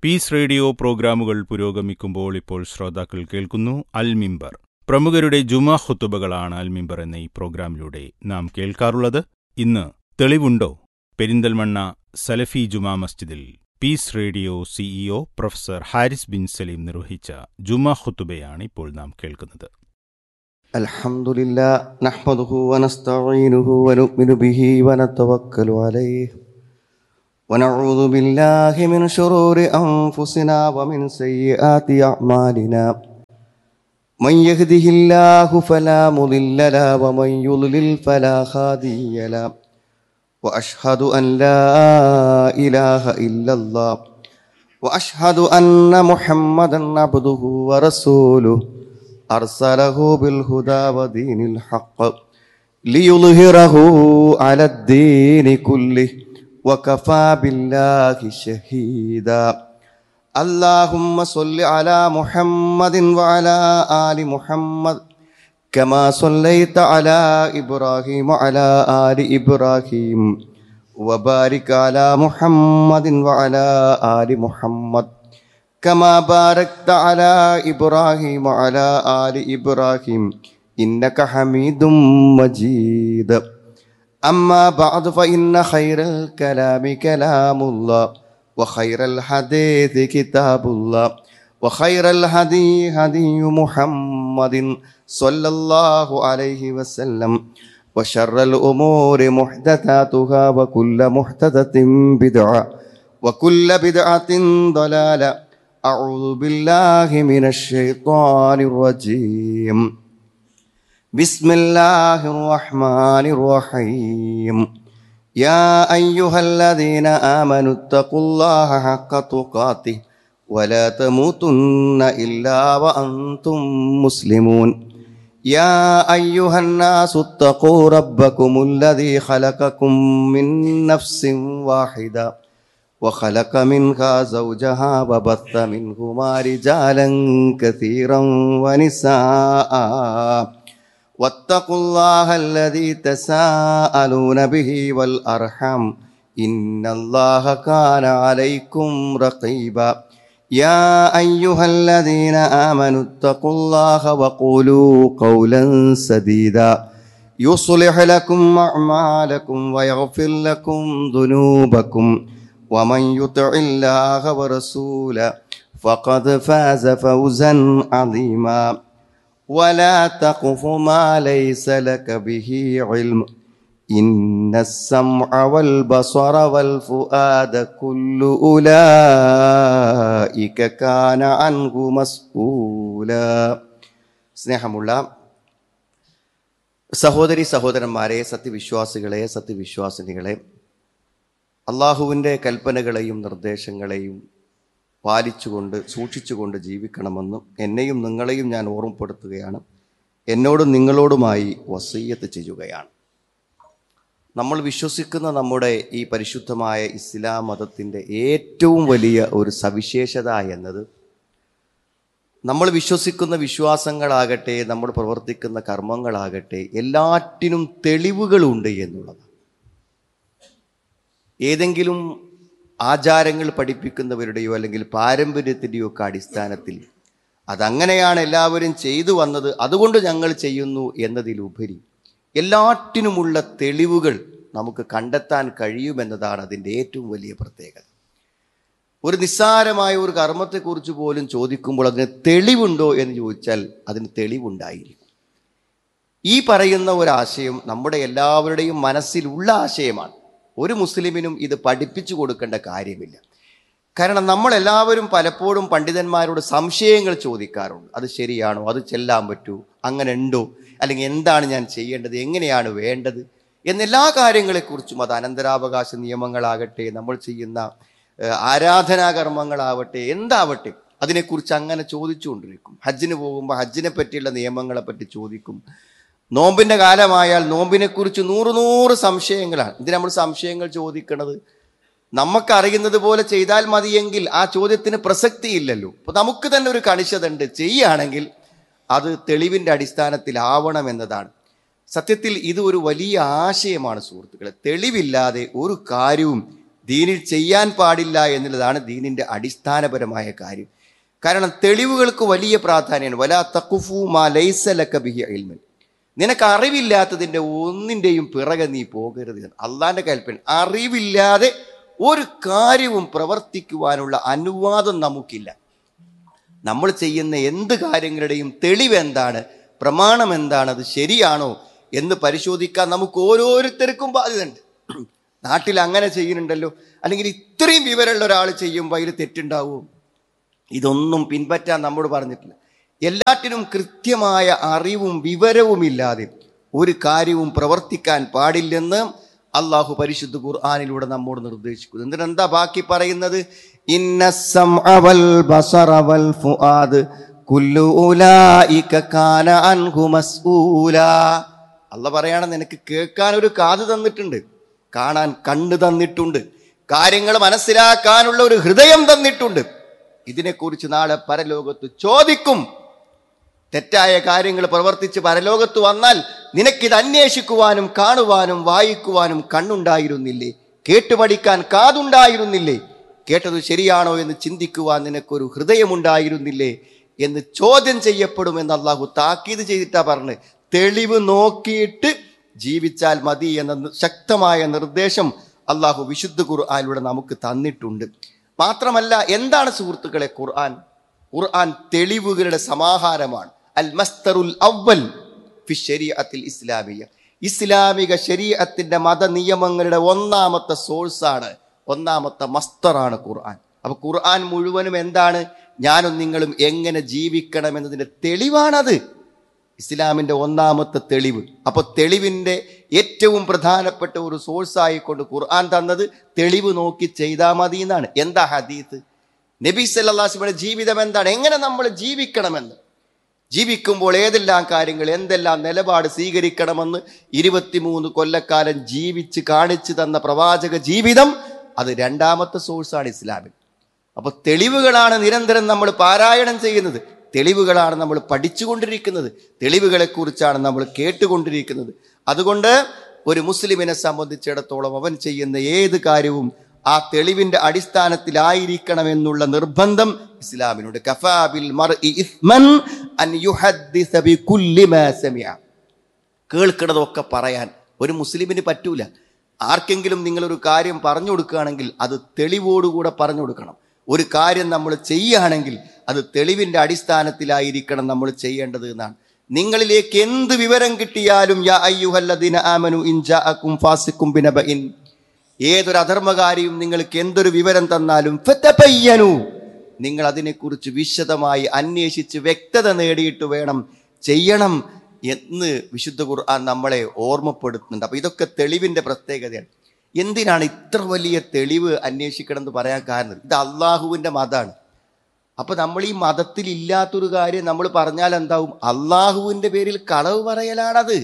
Piece radio പ്രോഗ്രാമുകൾ പുരോഗമിക്കുമ്പോൾ ഇപ്പോൾ ശ്രോതാക്കൾ കേൾക്കുന്നു അൽ മിമ്പർ പ്രമുഖരുടെ ജുമാ ഖുത്തുബകളാണ് അൽ മിമ്പർ എന്ന ഈ പ്രോഗ്രാമിലൂടെ നാം കേൾക്കാറുള്ളത് ഇന്ന് തെളിവുണ്ടോ പെരിന്തൽമണ്ണ സലഫി ജുമാ മസ്ജിദിൽ peace radio CEO professor Haris bin Saleem നിർവഹിച്ച ജുമാ ഖുത്തുബയാണ് ഇപ്പോൾ നാം കേൾക്കുന്നത് الحمد لله نحمده ونستعينه ونؤمن به ونتوكل عليه ونعوذ بالله من شرور أنفسنا ومن سيئات أعمالنا من يهده الله فلا مضل له ومن يضلل فلا هادي له وأشهد أن لا إله إلا الله وأشهد أن محمدا عبده ورسوله أرسله بالهدى ودين الحق ليظهره على الدين كله وكفى بالله شهيدا اللهم صل على محمد وعلى آل محمد كما صليت على إبراهيم وعلى آل إبراهيم وبارك على محمد وعلى آل محمد كما باركت على إبراهيم وعلى آل إبراهيم إنك حميد مجيد أما بعد فإن خير الكلام كلام الله وخير الحديث كتاب الله وخير الهدي هدي محمد صلى الله عليه وسلم وشر الأمور محدثاتها وكل محدثة بدعة وكل بدعة ضلالة أعوذ بالله من الشيطان الرجيم بسم الله الرحمن الرحيم يا أيها الذين آمنوا اتقوا الله حق تقاته ولا تموتن إلا وأنتم مسلمون يا أيها الناس اتقوا ربكم الذي خلقكم من نفس واحدة وخلق منها زوجها وبث منهما رجالا كثيرا ونساء واتقوا الله الذي تساءلون به والأرحم إن الله كان عليكم رقيبا يا أيها الذين آمنوا اتقوا الله وقولوا قولا سديدا يصلح لكم أعمالكم ويغفر لكم ذنوبكم ومن يطع الله ورسوله فقد فاز فوزا عظيما ولا تقف ما ليس لك به علم إن السمع والبصر والفؤاد كل أولئك كان عنه مسؤولا സ്നേഹമുള്ള സഹോദരി സഹോദരന്മാരെ സത്യവിശ്വാസികളെ സത്യവിശ്വാസിനികളെ അള്ളാഹുവിൻ്റെ കൽപ്പനകളെയും നിർദ്ദേശങ്ങളെയും പാലിച്ചുകൊണ്ട് സൂക്ഷിച്ചുകൊണ്ട് ജീവിക്കണമെന്നും എന്നെയും നിങ്ങളെയും ഞാൻ ഓർമ്മപ്പെടുത്തുകയാണ് എന്നോടും നിങ്ങളോടുമായി വസീയത്ത് ചെയ്യുകയാണ് നമ്മൾ വിശ്വസിക്കുന്ന നമ്മുടെ ഈ പരിശുദ്ധമായ ഇസ്ലാം മതത്തിൻ്റെ ഏറ്റവും വലിയ ഒരു സവിശേഷത എന്നത് നമ്മൾ വിശ്വസിക്കുന്ന വിശ്വാസങ്ങളാകട്ടെ നമ്മൾ പ്രവർത്തിക്കുന്ന കർമ്മങ്ങളാകട്ടെ എല്ലാറ്റിനും തെളിവുകളുണ്ട് എന്നുള്ളതാണ് ഏതെങ്കിലും ആചാരങ്ങൾ പഠിപ്പിക്കുന്നവരുടെയോ അല്ലെങ്കിൽ പാരമ്പര്യത്തിൻ്റെയോ ഒക്കെ അടിസ്ഥാനത്തിൽ അതങ്ങനെയാണ് എല്ലാവരും ചെയ്തു വന്നത് അതുകൊണ്ട് ഞങ്ങൾ ചെയ്യുന്നു എന്നതിലുപരി എല്ലാറ്റിനുമുള്ള തെളിവുകൾ നമുക്ക് കണ്ടെത്താൻ കഴിയുമെന്നതാണ് അതിൻ്റെ ഏറ്റവും വലിയ പ്രത്യേകത ഒരു നിസ്സാരമായ ഒരു കർമ്മത്തെക്കുറിച്ച് പോലും ചോദിക്കുമ്പോൾ അതിന് തെളിവുണ്ടോ എന്ന് ചോദിച്ചാൽ അതിന് തെളിവുണ്ടായിരിക്കും ഈ പറയുന്ന ഒരാശയം നമ്മുടെ എല്ലാവരുടെയും മനസ്സിലുള്ള ആശയമാണ് ഒരു മുസ്ലിമിനും ഇത് പഠിപ്പിച്ചു കൊടുക്കേണ്ട കാര്യമില്ല കാരണം നമ്മളെല്ലാവരും പലപ്പോഴും പണ്ഡിതന്മാരോട് സംശയങ്ങൾ ചോദിക്കാറുണ്ട് അത് ശരിയാണോ അത് ചെല്ലാൻ പറ്റൂ അങ്ങനെ ഉണ്ടോ അല്ലെങ്കിൽ എന്താണ് ഞാൻ ചെയ്യേണ്ടത് എങ്ങനെയാണ് വേണ്ടത് എന്നെല്ലാ കാര്യങ്ങളെക്കുറിച്ചും അത് അനന്തരാവകാശ നിയമങ്ങളാകട്ടെ നമ്മൾ ചെയ്യുന്ന ഏഹ്, ആരാധനാകർമ്മങ്ങളാവട്ടെ എന്താവട്ടെ അതിനെക്കുറിച്ച് അങ്ങനെ ചോദിച്ചുകൊണ്ടിരിക്കും ഹജ്ജിന് പോകുമ്പോൾ ഹജ്ജിനെ പറ്റിയുള്ള നിയമങ്ങളെ പറ്റി ചോദിക്കും നോമ്പിന്റെ കാലമായാൽ നോമ്പിനെക്കുറിച്ച് നൂറ് നൂറ് സംശയങ്ങളാണ് ഇത് നമ്മൾ സംശയങ്ങൾ ചോദിക്കണത് നമുക്കറിയുന്നത് പോലെ ചെയ്താൽ മതിയെങ്കിൽ ആ ചോദ്യത്തിന് പ്രസക്തിയില്ലല്ലോ അപ്പൊ നമുക്ക് തന്നെ ഒരു കണിശത ഉണ്ട് ചെയ്യുകയാണെങ്കിൽ അത് തെളിവിന്റെ അടിസ്ഥാനത്തിലാവണം എന്നതാണ് സത്യത്തിൽ ഇത് ഒരു വലിയ ആശയമാണ് സുഹൃത്തുക്കളെ തെളിവില്ലാതെ ഒരു കാര്യവും ദീനിൽ ചെയ്യാൻ പാടില്ല എന്നുള്ളതാണ് ദീനിൻ്റെ അടിസ്ഥാനപരമായ കാര്യം കാരണം തെളിവുകൾക്ക് വലിയ പ്രാധാന്യമാണ് വലാ തക്കുഫു മാ ലൈസലക്ക ബിഹി ഇൽമൻ നിനക്ക് അറിവില്ലാത്തതിൻ്റെ ഒന്നിൻ്റെയും പിറകെ നീ പോകരുത് എന്ന്. അള്ളാന്റെ കൽപ്പന അറിവില്ലാതെ ഒരു കാര്യവും പ്രവർത്തിക്കുവാനുള്ള അനുവാദം നമുക്കില്ല നമ്മൾ ചെയ്യുന്ന എന്ത് കാര്യങ്ങളുടെയും തെളിവ് എന്താണ് പ്രമാണം എന്താണ് അത് ശരിയാണോ എന്ന് പരിശോധിക്കാൻ നമുക്ക് ഓരോരുത്തർക്കും ബാധ്യതയുണ്ട് നാട്ടിൽ അങ്ങനെ ചെയ്യുന്നുണ്ടല്ലോ അല്ലെങ്കിൽ ഇത്രയും വിവരമുള്ള ഒരാൾ ചെയ്യുമ്പോൾ അതിൽ തെറ്റുണ്ടാവുമോ ഇതൊന്നും പിൻപറ്റാൻ നമ്മോട് പറഞ്ഞിട്ടില്ല എല്ലാറ്റിനും കൃത്യമായ അറിവും വിവരവുമില്ലാതെ ഒരു കാര്യവും പ്രവർത്തിക്കാൻ പാടില്ലെന്ന് അള്ളാഹു പരിശുദ്ധ ഖുർആാനിലൂടെ നമ്മോട് നിർദ്ദേശിക്കുന്നു എന്നിട്ട് എന്താ ബാക്കി പറയുന്നത് ഇന്ന സംഅ വൽ ബസറ വൽ ഫുആദ് കുല്ലു ഉലായിക കാന അൻഹു മസ്ഊലാ അല്ല പറയാണ് നിനക്ക് കേൾക്കാൻ ഒരു കാത് തന്നിട്ടുണ്ട് കാണാൻ കണ്ണ് തന്നിട്ടുണ്ട് കാര്യങ്ങൾ മനസ്സിലാക്കാനുള്ള ഒരു ഹൃദയം തന്നിട്ടുണ്ട് ഇതിനെക്കുറിച്ച് നാളെ പരലോകത്ത് ചോദിക്കും തെറ്റായ കാര്യങ്ങൾ പ്രവർത്തിച്ച് പരലോകത്ത് വന്നാൽ നിനക്കിത് അന്വേഷിക്കുവാനും കാണുവാനും വായിക്കുവാനും കണ്ണുണ്ടായിരുന്നില്ലേ കേട്ടുപഠിക്കാൻ കാതുണ്ടായിരുന്നില്ലേ കേട്ടത് ശരിയാണോ എന്ന് ചിന്തിക്കുവാൻ നിനക്കൊരു ഹൃദയമുണ്ടായിരുന്നില്ലേ എന്ന് ചോദ്യം ചെയ്യപ്പെടുമെന്ന് അള്ളാഹു താക്കീത് ചെയ്തിട്ടാ പറഞ്ഞ് തെളിവ് നോക്കിയിട്ട് ജീവിച്ചാൽ മതി എന്ന നി- ശക്തമായ നിർദ്ദേശം അള്ളാഹു വിശുദ്ധ ഖുർആാനിലൂടെ നമുക്ക് തന്നിട്ടുണ്ട് മാത്രമല്ല എന്താണ് സുഹൃത്തുക്കളെ ഖുർആൻ ഖുർആൻ തെളിവുകളുടെ സമാഹാരമാണ് അൽ മസ്തറുൽ അവൽ ഫി ശരീഅത്തിൽ ഇസ്ലാമിയ ഇസ്ലാമിക ശരീഅത്തിന്റെ മതനിയമങ്ങളുടെ ഒന്നാമത്തെ സോഴ്സാണ് ഒന്നാമത്തെ മസ്തറാണ് ഖുർആൻ അപ്പൊ ഖുർആൻ മുഴുവനും എന്താണ് ഞാനും നിങ്ങളും എങ്ങനെ ജീവിക്കണം എന്നതിന്റെ തെളിവാണത് ഇസ്ലാമിന്റെ ഒന്നാമത്തെ തെളിവ് അപ്പൊ തെളിവിന്റെ ഏറ്റവും പ്രധാനപ്പെട്ട ഒരു സോഴ്സ് ആയിക്കൊണ്ട് ഖുർആൻ തന്നത് തെളിവ് നോക്കി ചെയ്താൽ മതി എന്നാണ് എന്താ ഹദീത്ത് നബി സല്ലാസ്മയുടെ ജീവിതം എന്താണ് എങ്ങനെ നമ്മൾ ജീവിക്കണമെന്ന് ജീവിക്കുമ്പോൾ ഏതെല്ലാം കാര്യങ്ങൾ എന്തെല്ലാം നിലപാട് സ്വീകരിക്കണമെന്ന് ഇരുപത്തിമൂന്ന് കൊല്ലക്കാലം ജീവിച്ച് കാണിച്ചു തന്ന പ്രവാചക ജീവിതം അത് രണ്ടാമത്തെ സോഴ്സാണ് ഇസ്ലാമിൽ അപ്പൊ തെളിവുകളാണ് നിരന്തരം നമ്മൾ പാരായണം ചെയ്യുന്നത് തെളിവുകളാണ് നമ്മൾ പഠിച്ചുകൊണ്ടിരിക്കുന്നത് തെളിവുകളെ കുറിച്ചാണ് നമ്മൾ കേട്ടുകൊണ്ടിരിക്കുന്നത് അതുകൊണ്ട് ഒരു മുസ്ലിമിനെ സംബന്ധിച്ചിടത്തോളം അവൻ ചെയ്യുന്ന ഏത് കാര്യവും ആ തെളിവിന്റെ അടിസ്ഥാനത്തിലായിരിക്കണമെന്നുള്ള നിർബന്ധം ഇസ്ലാമിനുണ്ട് കഫാബിൽ മർഇ ഇസ്മൻ അൻ യുഹദ്ദിസ ബികുല്ലി മാ സമിഅ കേൾക്കണതൊക്കെ പറയാൻ ഒരു മുസ്ലിമിന് പറ്റൂല ആർക്കെങ്കിലും നിങ്ങളൊരു കാര്യം പറഞ്ഞു കൊടുക്കുകയാണെങ്കിൽ അത് തെളിവോടുകൂടെ പറഞ്ഞു കൊടുക്കണം ഒരു കാര്യം നമ്മൾ ചെയ്യുകയാണെങ്കിൽ അത് തെളിവിന്റെ അടിസ്ഥാനത്തിലായിരിക്കണം നമ്മൾ ചെയ്യേണ്ടത് എന്നാണ് നിങ്ങളിലേക്ക് എന്ത് വിവരം കിട്ടിയാലും യാ അയ്യുഹല്ലദീന ആമനു ഇൻ ജാഅക്കും ഫാസിക്കും ബിനബഇൻ ഏതൊരു അധർമ്മകാരിയും നിങ്ങൾക്ക് എന്തൊരു വിവരം തന്നാലും ഫതബയ്യനു നിങ്ങൾ അതിനെക്കുറിച്ച് വിശദമായി അന്വേഷിച്ച് വ്യക്തത നേടിയിട്ട് വേണം ചെയ്യണം എന്ന് വിശുദ്ധ ഖുർആൻ നമ്മളെ ഓർമ്മപ്പെടുത്തുന്നുണ്ട് അപ്പൊ ഇതൊക്കെ തെളിവിന്റെ പ്രത്യേകതയാണ് എന്തിനാണ് ഇത്ര വലിയ തെളിവ് അന്വേഷിക്കണം എന്ന് പറയാൻ കാരണം ഇത് അള്ളാഹുവിന്റെ മതമാണ് അപ്പൊ നമ്മൾ ഈ മതത്തിൽ ഇല്ലാത്തൊരു കാര്യം നമ്മൾ പറഞ്ഞാൽ എന്താവും അള്ളാഹുവിന്റെ പേരിൽ കളവ് പറയലാണത്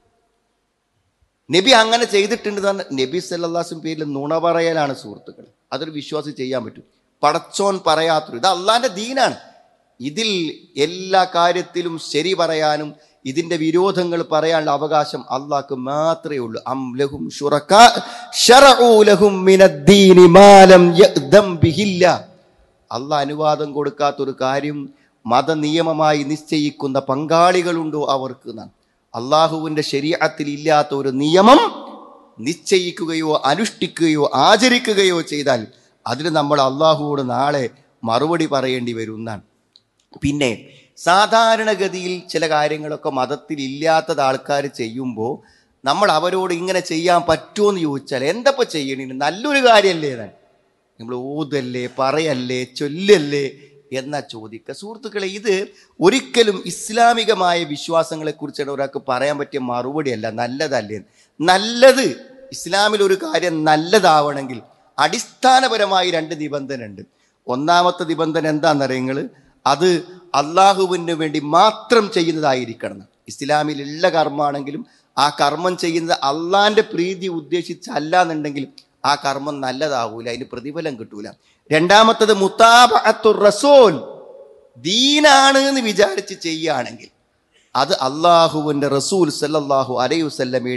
നബി അങ്ങനെ ചെയ്തിട്ടുണ്ട് തന്നെ നബി സല്ലാസും പേരിൽ നുണ പറയലാണ് സുഹൃത്തുക്കൾ അതൊരു വിശ്വാസം ചെയ്യാൻ പറ്റും പടച്ചോൻ പറയാത്തൊരു ഇത് അള്ളാന്റെ ദീനാണ് ഇതിൽ എല്ലാ കാര്യത്തിലും ശരി പറയാനും ഇതിന്റെ വിരോധങ്ങൾ പറയാനുള്ള അവകാശം അള്ളാഹ്ക്ക് മാത്രമേ ഉള്ളൂ അം ലഹും ശുറക്കാ ശറഊ ലഹും മിനദ്ദീനി മാ ലം യഅ്ദം ബിഹില്ല അള്ളാഹ് അനുവാദം കൊടുക്കാത്തൊരു കാര്യം മതനിയമമായി നിശ്ചയിക്കുന്ന പങ്കാളികളുണ്ടോ അവർക്ക് എന്നാണ് അള്ളാഹുവിൻ്റെ ശരീരത്തിൽ ഇല്ലാത്ത ഒരു നിയമം നിശ്ചയിക്കുകയോ അനുഷ്ഠിക്കുകയോ ആചരിക്കുകയോ ചെയ്താൽ അതിന് നമ്മൾ അള്ളാഹുവോട് നാളെ മറുപടി പറയേണ്ടി വരും എന്നാണ് പിന്നെ സാധാരണഗതിയിൽ ചില കാര്യങ്ങളൊക്കെ മതത്തിൽ ഇല്ലാത്തത് ആൾക്കാർ ചെയ്യുമ്പോൾ നമ്മൾ അവരോട് ഇങ്ങനെ ചെയ്യാൻ പറ്റുമോ എന്ന് ചോദിച്ചാൽ എന്തപ്പോൾ ചെയ്യണേ നല്ലൊരു കാര്യമല്ലേ ഞാൻ നമ്മൾ ഊതല്ലേ പറയല്ലേ ചൊല്ലല്ലേ എന്നാ ചോദിക്കുക സുഹൃത്തുക്കളെ ഇത് ഒരിക്കലും ഇസ്ലാമികമായ വിശ്വാസങ്ങളെ കുറിച്ചാണ് ഒരാൾക്ക് പറയാൻ പറ്റിയ മറുപടിയല്ല നല്ലതല്ലേ നല്ലത് ഇസ്ലാമിൽ ഒരു കാര്യം നല്ലതാവണമെങ്കിൽ അടിസ്ഥാനപരമായി രണ്ട് നിബന്ധന ഉണ്ട് ഒന്നാമത്തെ നിബന്ധന എന്താണെന്നറിയങ്ങൾ അത് അള്ളാഹുവിന് വേണ്ടി മാത്രം ചെയ്യുന്നതായിരിക്കണം എന്ന്. ഇസ്ലാമിലുള്ള കർമ്മമാണെങ്കിലും ആ കർമ്മം ചെയ്യുന്നത് അള്ളാന്റെ പ്രീതി ഉദ്ദേശിച്ചല്ല എന്നുണ്ടെങ്കിൽ ആ കർമ്മം നല്ലതാവൂല അതിന് പ്രതിഫലം കിട്ടൂല രണ്ടാമത്തത് മുത്താബഅത്തുർ റസൂൽ ദീനാണ് എന്ന് വിചാരിച്ച് ചെയ്യുകയാണെങ്കിൽ അത് അള്ളാഹുവിൻ്റെ റസൂൽ സല്ലല്ലാഹു അലൈഹി വസല്ലമയുടെ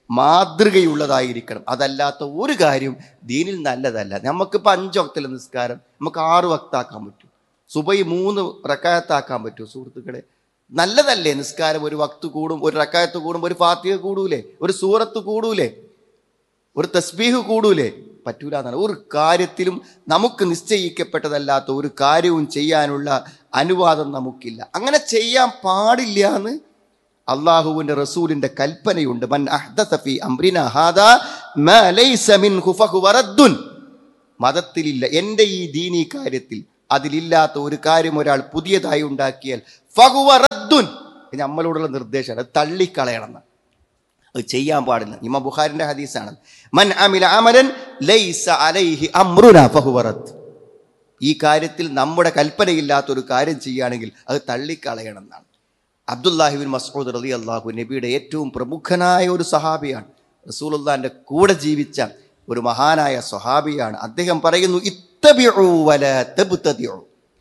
മാതൃകയുള്ളതായിരിക്കണം അതല്ലാത്ത ഒരു കാര്യം ദീനിൽ നല്ലതല്ല നമുക്കിപ്പോൾ അഞ്ച് വക്തിലെ നിസ്കാരം നമുക്ക് ആറ് വക്താക്കാൻ പറ്റും സുബൈ മൂന്ന് റക്കായത്താക്കാൻ പറ്റും സുഹൃത്തുക്കളെ നല്ലതല്ലേ നിസ്കാരം ഒരു വക്ത് കൂടും ഒരു റക്കായത്ത് കൂടും ഒരു ഫാത്തിക കൂടൂലേ ഒരു സൂറത്ത് കൂടൂലേ ഒരു തസ്ബീഹ് കൂടൂലേ പറ്റൂല എന്നാണ് ഒരു കാര്യത്തിലും നമുക്ക് നിശ്ചയിക്കപ്പെട്ടതല്ലാത്ത ഒരു കാര്യവും ചെയ്യാനുള്ള അനുവാദം നമുക്കില്ല അങ്ങനെ ചെയ്യാൻ പാടില്ല എന്ന് അള്ളാഹുവിന്റെ റസൂലിന്റെ കൽപ്പനയുണ്ട് മൻ അഹ്ദസ ഫീ അംറിന ഹാദാ മാ ലൈസ മിൻഹു ഫഹുവ റദ്ദുൻ മതത്തിലില്ല എൻ്റെ ഈ ദീനീ കാര്യത്തിൽ അതിലില്ലാത്ത ഒരു കാര്യം ഒരാൾ പുതിയതായി ഉണ്ടാക്കിയാൽ ഫഹുവ റദ്ദുൻ ഇത് നമ്മളോടുള്ള നിർദ്ദേശമാണ് അത് തള്ളിക്കളയണം എന്ന്. അത് ചെയ്യാൻ പാടില്ല ഇമാം ബുഖാരിന്റെ ഹദീസാണ് മൻ അമില അമലൻ ലൈസ അലൈഹി അമ്രുന ഫഹുവ റദ്ദ് ഈ കാര്യത്തിൽ നമ്മുടെ കൽപ്പനയില്ലാത്ത ഒരു കാര്യം ചെയ്യുകയാണെങ്കിൽ അത് തള്ളിക്കളയണം എന്നാണ് അബ്ദുല്ലാഹിബിൻ മസൂദ് റലി അള്ളാഹു നബിയുടെ ഏറ്റവും പ്രമുഖനായ ഒരു സഹാബിയാണ് റസൂലുള്ളാന്റെ കൂടെ ജീവിച്ച ഒരു മഹാനായ സ്വഹാബിയാണ് അദ്ദേഹം പറയുന്നു ഇത്തബിഉ വല തബ്തദിഉ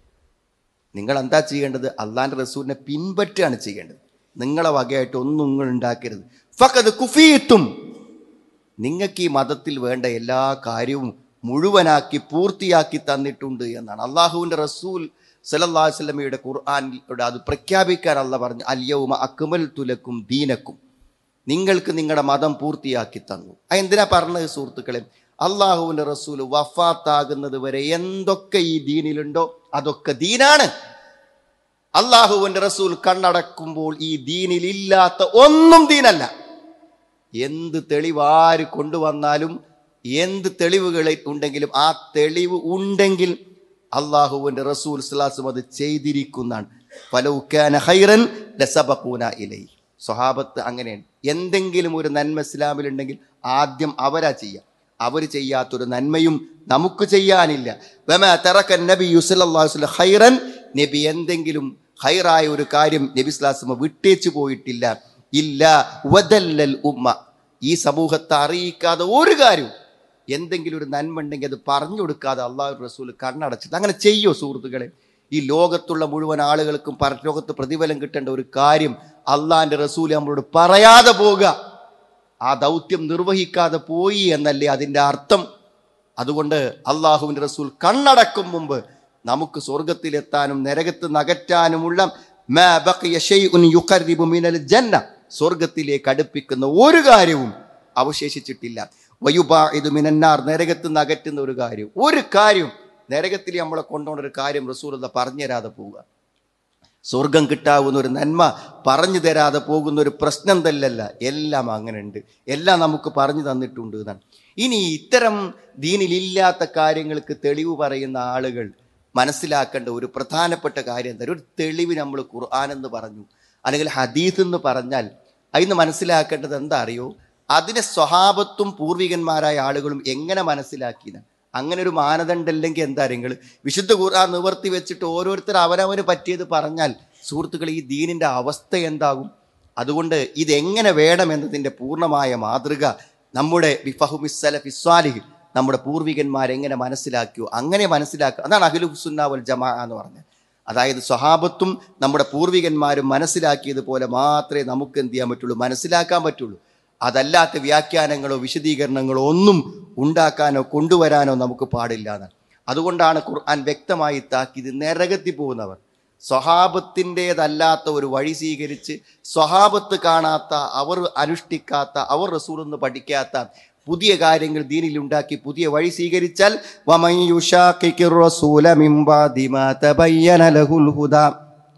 നിങ്ങൾ എന്താ ചെയ്യേണ്ടത് അള്ളാന്റെ റസൂലിനെ പിൻപറ്റുകയാണ് ചെയ്യേണ്ടത് നിങ്ങളെ വകയായിട്ട് ഒന്നും നിങ്ങൾ ഉണ്ടാക്കരുത് ഫക്കത് കുഫീത്തും നിങ്ങൾക്ക് ഈ മതത്തിൽ വേണ്ട എല്ലാ കാര്യവും മുഴുവനാക്കി പൂർത്തിയാക്കി തന്നിട്ടുണ്ട് എന്നാണ് അള്ളാഹുവിന്റെ റസൂൽ സലല്ലാഹു വല്ലമയുടെ ഖുർആാനിലൂടെ അത് പ്രഖ്യാപിക്കാൻ അല്ല പറഞ്ഞു അല്യവുമ അക്മൽ തുലക്കും ദീനക്കും നിങ്ങൾക്ക് നിങ്ങളുടെ മതം പൂർത്തിയാക്കി തന്നു അത് എന്തിനാ പറഞ്ഞത് സുഹൃത്തുക്കളെ അള്ളാഹുവിന്റെ റസൂൽ വഫാത്താകുന്നത് വരെ എന്തൊക്കെ ഈ ദീനിലുണ്ടോ അതൊക്കെ ദീനാണ് അള്ളാഹുവിന്റെ റസൂൽ കണ്ണടക്കുമ്പോൾ ഈ ദീനിൽ ഇല്ലാത്ത ഒന്നും ദീനല്ല എന്ത് തെളിവ് ആര് കൊണ്ടുവന്നാലും എന്ത് തെളിവുകൾ ഉണ്ടെങ്കിലും ആ തെളിവ് ഉണ്ടെങ്കിൽ അള്ളാഹുവിന്റെ റസൂൽ സ്വലാസും അത് ചെയ്തിരിക്കുന്നതാണ് ഫലൗക്കാന ഹൈറൻ ലസബഖൂന ഇലൈ സ്വഹാബത്ത് അങ്ങനെയാണ് എന്തെങ്കിലും ഒരു നന്മ ഇസ്ലാമിലുണ്ടെങ്കിൽ ആദ്യം അവരാ ചെയ്യുക അവർ ചെയ്യാത്തൊരു നന്മയും നമുക്ക് ചെയ്യാനില്ല വമാ തറക നബി സല്ലല്ലാഹു അലൈഹി വസല്ലം ഹൈറൻ നബി എന്തെങ്കിലും ഹൈറായ ഒരു കാര്യം നബി സ്ലാസ്മ വിട്ടേച്ചു പോയിട്ടില്ല ഇല്ല വദല്ലൽ ഉമ്മ ഈ സമൂഹത്തെ അറിയിക്കാതെ ഒരു കാര്യവും എന്തെങ്കിലും ഒരു നന്മ ഉണ്ടെങ്കിൽ അത് പറഞ്ഞു കൊടുക്കാതെ അള്ളാഹു റസൂൽ കണ്ണടച്ചിട്ട് അങ്ങനെ ചെയ്യോ സുഹൃത്തുക്കളെ ഈ ലോകത്തുള്ള മുഴുവൻ ആളുകൾക്കും പരലോകത്ത് പ്രതിഫലം കിട്ടേണ്ട ഒരു കാര്യം അള്ളാഹിന്റെ റസൂൽ നമ്മളോട് പറയാതെ പോകുക ആ ദൗത്യം നിർവഹിക്കാതെ പോയി എന്നല്ലേ അതിൻ്റെ അർത്ഥം അതുകൊണ്ട് അള്ളാഹുവിൻ്റെ റസൂൽ കണ്ണടക്കും മുമ്പ് നമുക്ക് സ്വർഗത്തിലെത്താനും നരകത്ത് നകറ്റാനുമുള്ള മാ ബഖിയ ശൈഉൻ യുഖർരിബു മിനൽ ജന്ന സ്വർഗത്തിലേക്ക് അടുപ്പിക്കുന്ന ഒരു കാര്യവും അവശേഷിച്ചിട്ടില്ല വയുബാഇദു മിനന്നാർ നരകത്ത് നകറ്റുന്ന ഒരു കാര്യം ഒരു കാര്യം നരകത്തിൽ നമ്മളെ കൊണ്ടുപോകുന്ന ഒരു കാര്യം റസൂൽ പറഞ്ഞു തരാതെ പോവുക സ്വർഗം കിട്ടാവുന്ന ഒരു നന്മ പറഞ്ഞു തരാതെ പോകുന്ന ഒരു പ്രശ്നം തല്ലല്ല എല്ലാം അങ്ങനെ ഉണ്ട് എല്ലാം നമുക്ക് പറഞ്ഞു തന്നിട്ടുണ്ട് എന്നാണ് ഇനി ഇത്തരം ദീനിലില്ലാത്ത കാര്യങ്ങൾക്ക് തെളിവ് പറയുന്ന ആളുകൾ മനസ്സിലാക്കേണ്ട ഒരു പ്രധാനപ്പെട്ട കാര്യം എന്താ ഒരു തെളിവ് നമ്മൾ ഖുർആൻ എന്ന് പറഞ്ഞു അല്ലെങ്കിൽ ഹദീസ് എന്ന് പറഞ്ഞാൽ അതിന് മനസ്സിലാക്കേണ്ടത് എന്താ അറിയോ അതിനെ സ്വഹാബത്തും പൂർവികന്മാരായ ആളുകളും എങ്ങനെ മനസ്സിലാക്കിയതാണ് അങ്ങനെ ഒരു മാനദണ്ഡം ഇല്ലെങ്കിൽ എന്താ നിങ്ങൾ വിശുദ്ധ ഖുർആൻ നിവർത്തി വെച്ചിട്ട് ഓരോരുത്തർ അവനവന് പറ്റിയത് പറഞ്ഞാൽ സുഹൃത്തുക്കൾ ഈ ദീനിന്റെ അവസ്ഥ എന്താകും അതുകൊണ്ട് ഇതെങ്ങനെ വേണമെന്നതിൻ്റെ പൂർണ്ണമായ മാതൃക നമ്മുടെ ഫിസ്വാലിഹ് നമ്മുടെ പൂർവികന്മാർ എങ്ങനെ മനസ്സിലാക്കിയോ അങ്ങനെ മനസ്സിലാക്കുക അതാണ് അഖിലു ഹുസുന്ന വൽ ജമാ എന്ന് പറഞ്ഞത് അതായത് സ്വഹാബത്തും നമ്മുടെ പൂർവികന്മാരും മനസ്സിലാക്കിയതുപോലെ മാത്രമേ നമുക്ക് എന്ത് ചെയ്യാൻ പറ്റുള്ളൂ മനസ്സിലാക്കാൻ പറ്റുള്ളൂ അതല്ലാത്ത വ്യാഖ്യാനങ്ങളോ വിശദീകരണങ്ങളോ ഒന്നും ഉണ്ടാക്കാനോ കൊണ്ടുവരാനോ നമുക്ക് പാടില്ല എന്നാണ് അതുകൊണ്ടാണ് ഖുർആൻ വ്യക്തമായി താക്കിയത് നരകത്തിൽ പോകുന്നവർ സ്വഹാബത്തിൻ്റെതല്ലാത്ത ഒരു വഴി സ്വീകരിച്ച് സ്വഹാബത്ത് കാണാത്ത അവർ അനുഷ്ഠിക്കാത്ത അവർ റസൂൽ എന്ന് പഠിക്കാത്ത പുതിയ കാര്യങ്ങൾ ദീനിൽ ഉണ്ടാക്കി പുതിയ വഴി സ്വീകരിച്ചാൽ വമൻ യുശാഖിഖിർ റസൂല മിൻ ബഅദി മാ തബയ്യന ലഹുൽ ഹുദാ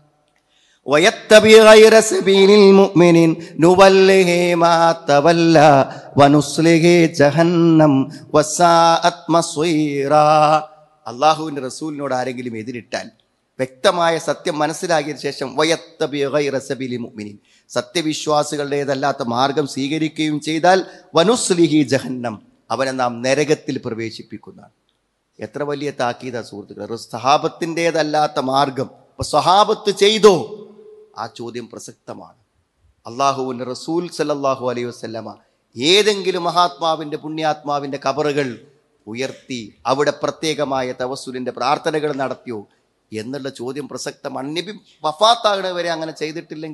ويتبع غير سبيل المؤمنين نوله ما تولى ونصله جهنم وساءت مصيرا അള്ളാഹുവിൻ്റെ റസൂലിനോട് ആരെങ്കിലും എതിരിട്ടാൽ വ്യക്തമായ സത്യം മനസ്സിലാക്കിയതിനു ശേഷം വയത്തബി ഗൈറ സബീലി മുഅ്മിനീൻ സത്യവിശ്വാസികളുടേതല്ലാത്ത മാർഗം സ്വീകരിക്കുകയും ചെയ്താൽ വനുസ്ലിഹി ജഹന്നം അവനെ നാം നരകത്തിൽ പ്രവേശിപ്പിക്കുന്നതാണ് എത്ര വലിയ താക്കീത സുഹൃത്തുക്കൾ സഹാബത്തിൻ്റെതല്ലാത്ത മാർഗം അപ്പൊ സഹാബത്ത് ചെയ്തോ ആ ചോദ്യം പ്രസക്തമാണ് അള്ളാഹുവിൻ്റെ റസൂൽ സല്ലല്ലാഹു അലൈഹി വസല്ലമ ഏതെങ്കിലും മഹാത്മാവിൻ്റെ പുണ്യാത്മാവിൻ്റെ കബറുകൾ ഉയർത്തി അവിടെ പ്രത്യേകമായ തവസുലിൻ്റെ പ്രാർത്ഥനകൾ നടത്തിയോ എന്നുള്ള ചോദ്യം പ്രസക്തമാണ് നബി വഫാത്താകണ വരെ അങ്ങനെ ചെയ്തിട്ടില്ലെങ്കിൽ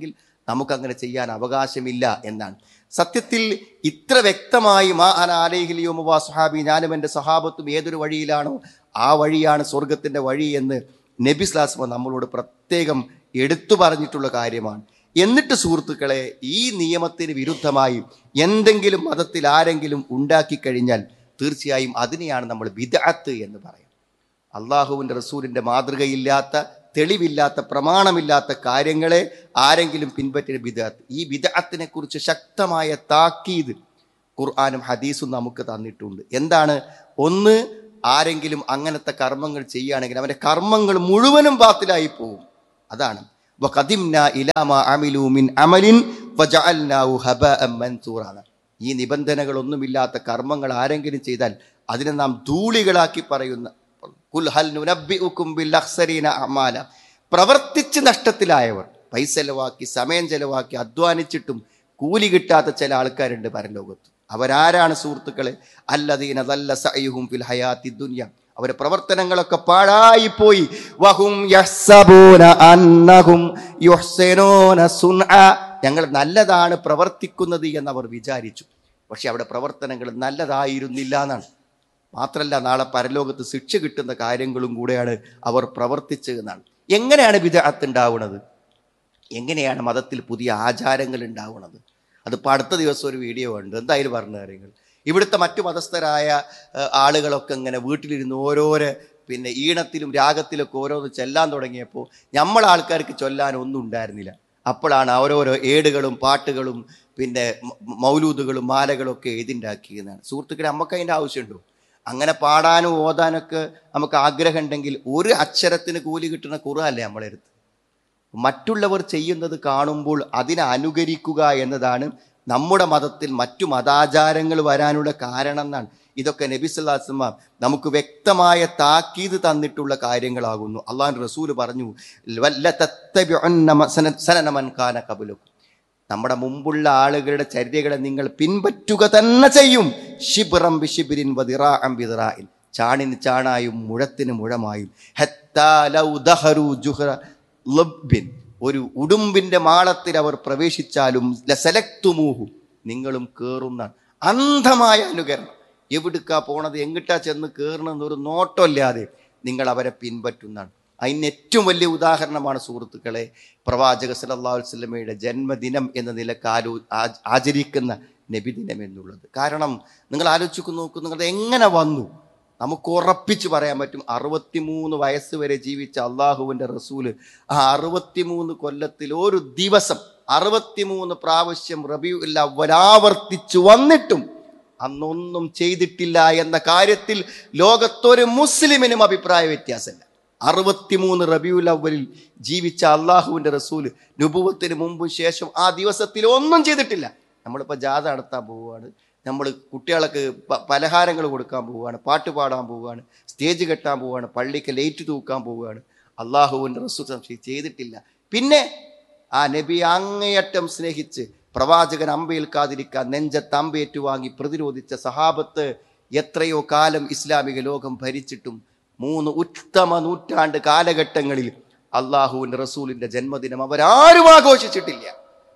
നമുക്കങ്ങനെ ചെയ്യാൻ അവകാശമില്ല എന്നാണ് സത്യത്തിൽ ഇത്ര വ്യക്തമായി മാ അന ആലൈഹിലിയോ മുവാ സുഹാബി ഞാനും എൻ്റെ സഹാബത്തും ഏതൊരു വഴിയിലാണോ ആ വഴിയാണ് സ്വർഗത്തിൻ്റെ വഴി എന്ന് നബി സ്ലാസ്മ നമ്മളോട് പ്രത്യേകം എടുത്തു പറഞ്ഞിട്ടുള്ള കാര്യമാണ് എന്നിട്ട് സുഹൃത്തുക്കളെ ഈ നിയമത്തിന് വിരുദ്ധമായി എന്തെങ്കിലും മതത്തിൽ ആരെങ്കിലും ഉണ്ടാക്കി കഴിഞ്ഞാൽ തീർച്ചയായും അതിനെയാണ് നമ്മൾ വിദഅത്ത് എന്ന് പറയാം അള്ളാഹുവിൻ്റെ റസൂലിൻ്റെ മാതൃകയില്ലാത്ത തെളിവില്ലാത്ത പ്രമാണമില്ലാത്ത കാര്യങ്ങളെ ആരെങ്കിലും പിൻപറ്റിയ ബിദഅത്ത് ഈ ബിദഅത്തിനെ കുറിച്ച് ശക്തമായ താക്കീത് ഖുർആാനും ഹദീസും നമുക്ക് തന്നിട്ടുണ്ട് എന്താണ് ഒന്ന് ആരെങ്കിലും അങ്ങനത്തെ കർമ്മങ്ങൾ ചെയ്യുകയാണെങ്കിൽ അവൻ്റെ കർമ്മങ്ങൾ മുഴുവനും ബാത്തിലായി പോകും അതാണ് വഖദിംനാ ഇലാ മാ അമിലൂ മിൻ അമലിൻ ഫജഅൽനാഹു ഹബഅൻ മൻസൂറാണ് ഈ നിബന്ധനകളൊന്നുമില്ലാത്ത കർമ്മങ്ങൾ ആരെങ്കിലും ചെയ്താൽ അതിനെ നാം ധൂളികളാക്കി പറയുന്ന കുൽ ഹൽ നുനബ്ബിഉക്കും ബിൽ അഖ്സരീന അമാല പ്രവർത്തിച്ച് നഷ്ടത്തിലായവർ പൈസ ചെലവാക്കി സമയം ചെലവാക്കി അധ്വാനിച്ചിട്ടും കൂലി കിട്ടാത്ത ചില ആൾക്കാരുണ്ട് പരലോകത്ത് അവരാരാണ് സുഹൃത്തുക്കളെ അല്ലദീന ദല്ല സഅയുഹും ഫിൽ ഹയാത്തി ദുനിയ അവരുടെ പ്രവർത്തനങ്ങളൊക്കെ പാഴായി പോയി വഹും യഹ്സബൂന അന്നഹും യുഹ്സിനൂന സുൻഅ ഞങ്ങൾ നല്ലതാണ് പ്രവർത്തിക്കുന്നത് എന്ന് അവർ വിചാരിച്ചു പക്ഷെ അവിടെ പ്രവർത്തനങ്ങൾ നല്ലതായിരുന്നില്ല എന്നാണ് മാത്രല്ല നാളെ പരലോകത്ത് ശിക്ഷ കിട്ടുന്ന കാര്യങ്ങളും കൂടെയാണ് അവർ പ്രവർത്തിച്ചതെന്നാണ് എങ്ങനെയാണ് വിദഗ്ധ ഉണ്ടാവുന്നത് എങ്ങനെയാണ് മതത്തിൽ പുതിയ ആചാരങ്ങൾ ഉണ്ടാവുന്നത് അതിപ്പോൾ അടുത്ത ദിവസം ഒരു വീഡിയോ ഉണ്ട് എന്തായാലും പറഞ്ഞ കാര്യങ്ങൾ ഇവിടുത്തെ മറ്റു മതസ്ഥരായ ഏഹ്, ആളുകളൊക്കെ ഇങ്ങനെ വീട്ടിലിരുന്ന് ഓരോരോ പിന്നെ ഈണത്തിലും രാഗത്തിലൊക്കെ ഓരോന്ന് ചെല്ലാൻ തുടങ്ങിയപ്പോൾ നമ്മൾ ആൾക്കാർക്ക് ചൊല്ലാൻ ഒന്നും ഉണ്ടായിരുന്നില്ല അപ്പോഴാണ് ഓരോരോ ഏടുകളും പാട്ടുകളും പിന്നെ മ- മൗലൂദുകളും മാലകളും ഒക്കെ എഴുതിണ്ടാക്കിയതാണ് സുഹൃത്തുക്കളെ നമുക്ക് അതിൻ്റെ ആവശ്യമുണ്ടോ അങ്ങനെ പാടാനും ഓതാനൊക്കെ നമുക്ക് ആഗ്രഹം ഉണ്ടെങ്കിൽ ഒരു അക്ഷരത്തിന് കൂലി കിട്ടുന്ന കുറവല്ലേ നമ്മളെടുത്ത് മറ്റുള്ളവർ ചെയ്യുന്നത് കാണുമ്പോൾ അതിനെ അനുകരിക്കുക എന്നതാണ് നമ്മുടെ മതത്തിൽ മറ്റു മതാചാരങ്ങൾ വരാനുള്ള കാരണം എന്നാണ് ഇതൊക്കെ നബിസ്വല്ലാസ്മ നമുക്ക് വ്യക്തമായ താക്കീത് തന്നിട്ടുള്ള കാര്യങ്ങളാകുന്നു അള്ളാഹു റസൂല് പറഞ്ഞു "വല്ല തത്തബിഉന്ന മസന- സനന മൻ കാന ഖബലക്കും." നമ്മുടെ മുമ്പുള്ള ആളുകളുടെ ചര്യകളെ നിങ്ങൾ പിൻപറ്റുക തന്നെ ചെയ്യും ഷിബ്റം ബിഷിബിരിൻ വദിറാഅം ബിദിറാഇൻ ചാണിന് ചാണായും മുഴത്തിന് മുഴമായും ഹത്താ ലൗ ദഹറു ജുഹ്റ ലബ്ബിൻ ഒരു ഉടുമ്പിന്റെ മാളത്തിൽ അവർ പ്രവേശിച്ചാലും ലസലക്തുമൂഹു നിങ്ങളും കേറുന്ന അന്ധമായ അനുകരണം എവിടുക്കാ പോണത് എങ്ങിട്ടാ ചെന്ന് കയറണമെന്ന് ഒരു നോട്ടമില്ലാതെ നിങ്ങൾ അവരെ പിൻപറ്റുന്നതാണ് അതിന് ഏറ്റവും വലിയ ഉദാഹരണമാണ് സുഹൃത്തുക്കളെ പ്രവാചക സല്ലല്ലാഹു അലൈഹി വസല്ലമയുടെ ജന്മദിനം എന്ന നിലക്ക് ആലോ ആ- ആചരിക്കുന്ന നബിദിനം എന്നുള്ളത് കാരണം നിങ്ങൾ ആലോചിച്ച് നോക്കൂ നിങ്ങൾ എങ്ങനെ വന്നു നമുക്ക് ഉറപ്പിച്ച് പറയാൻ പറ്റും അറുപത്തിമൂന്ന് വയസ്സ് വരെ ജീവിച്ച അള്ളാഹുവിൻ്റെ റസൂല് ആ അറുപത്തിമൂന്ന് കൊല്ലത്തിൽ ഒരു ദിവസം അറുപത്തിമൂന്ന് പ്രാവശ്യം റബിയു അവരാവർത്തിച്ചു വന്നിട്ടും അന്നൊന്നും ചെയ്തിട്ടില്ല എന്ന കാര്യത്തിൽ ലോകത്തൊരു മുസ്ലിമിനും അഭിപ്രായ വ്യത്യാസമില്ല അറുപത്തിമൂന്ന് റബിയുൽ അവലിൽ ജീവിച്ച അള്ളാഹുവിൻ്റെ റസൂല് നുപുവത്തിന് മുമ്പും ശേഷം ആ ദിവസത്തിൽ ഒന്നും ചെയ്തിട്ടില്ല നമ്മളിപ്പോൾ ജാഥ നടത്താൻ പോവുകയാണ് നമ്മൾ കുട്ടികൾക്ക് പ- പലഹാരങ്ങൾ കൊടുക്കാൻ പോവുകയാണ് പാട്ട് പാടാൻ പോവുകയാണ് സ്റ്റേജ് കെട്ടാൻ പോവുകയാണ് പള്ളിക്ക് ലൈറ്റ് തൂക്കാൻ പോവുകയാണ് അള്ളാഹുവിൻ്റെ റസൂൽ സംശയം ചെയ്തിട്ടില്ല പിന്നെ ആ നബി അങ്ങേയറ്റം സ്നേഹിച്ച് പ്രവാചകൻ അമ്പയേൽക്കാതിരിക്കാൻ നെഞ്ചത്ത് അമ്പയേറ്റു വാങ്ങി പ്രതിരോധിച്ച സഹാബത്ത് എത്രയോ കാലം ഇസ്ലാമിക ലോകം ഭരിച്ചിട്ടും മൂന്ന് ഉത്തമ നൂറ്റാണ്ട് കാലഘട്ടങ്ങളിൽ അള്ളാഹുവിൻ്റെ റസൂലിൻ്റെ ജന്മദിനം അവരാരും ആഘോഷിച്ചിട്ടില്ല